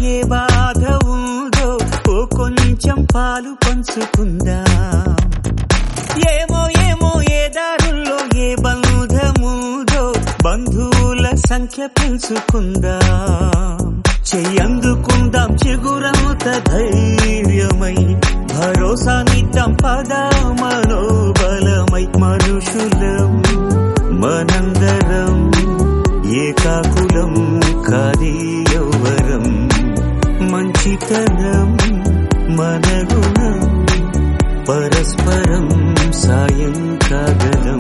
ఏ బాధ ఉందో ఓ కొంచెం పాలు పంచుకుందాం ఏమో ఏమో ఏ దారుల్లో ఏ బంధముదో బంధువుల సంఖ్య పెంచుకుందాం చెయ్యందుకుందాం చిగురముత ధైర్యమై భరోసానిద్దాం పద మనోబలమై మనుషులం మనందరం ఏకాకులం కాది యౌవరం మంచితనం మన గుణం పరస్పరం సాయం కాగలం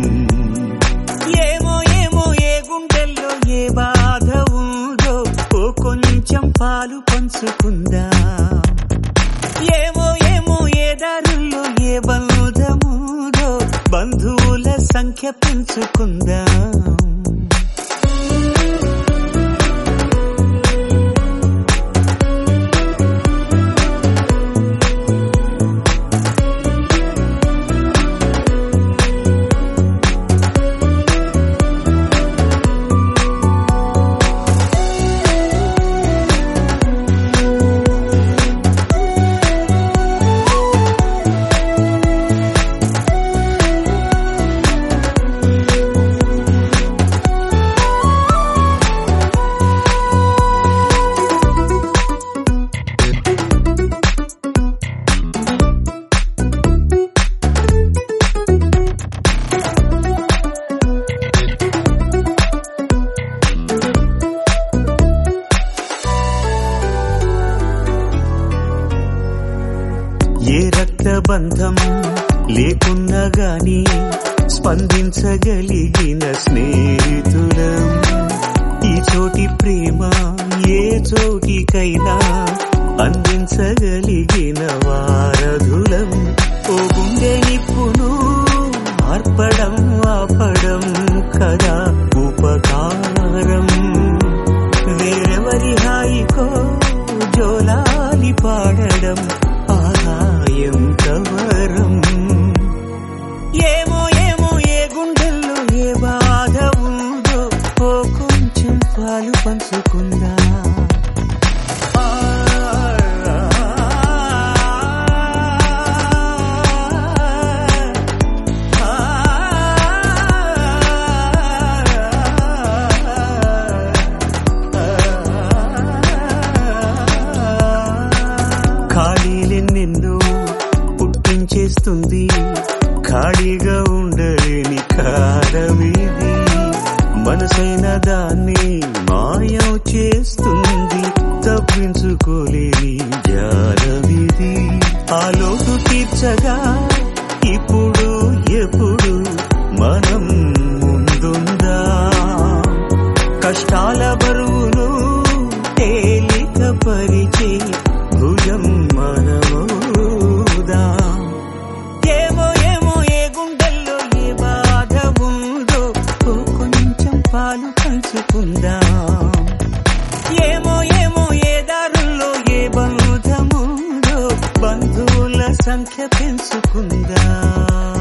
ఏమో ఏమో ఏ గుండెల్లో ఏ బాధ ఉందో ఓ కొంచెం పాలు పంచుకుందాం ఏమో ఏమో ఏ దారుల్లో ఏ బంధముదో బంధువుల సంఖ్య పెంచుకుందాం ఏ రక్తబంధం లేకున్నా గాని స్పందించగలిగిన స్నేహితులం ఈ చోటి ప్రేమ ఏ చోటికైనా అందించగలిగిన వారధులం ఓ గుండె నిప్పును ఆర్పడం ఆపడం కదా ఉపకారం వేరెవరి హాయికో జోలాలి పాడడం ఆదాయం కవరం ఏమో ఏమో ఏ గుండెల్లో ఏ బాధ ఉందో ఓ కొంచెం పాలు పంచుకుందా ఖాళీలెన్నెన్నో పుట్టించేస్తుంది ఖాళీగా ఉండలేని కాలమిది మనసైన దాన్ని మాయం చేస్తుంది తప్పించుకోలేని జాలమిది ఆ లోటు తీర్చగా ఇప్పుడు ఎప్పుడు మనం ముందుందా కష్టాల బరువును తేలిక పరిచే భుజం మనమోదా ఏమో ఏమో ఏ గుండెల్లో ఏ బాధ ఉందో ఓ కొంచెం పాలు పంచుకుందాం ఏమో ఏమో ఏ దారుల్లో ఏ బంధముందో బంధువుల సంఖ్య పెంచుకుందాం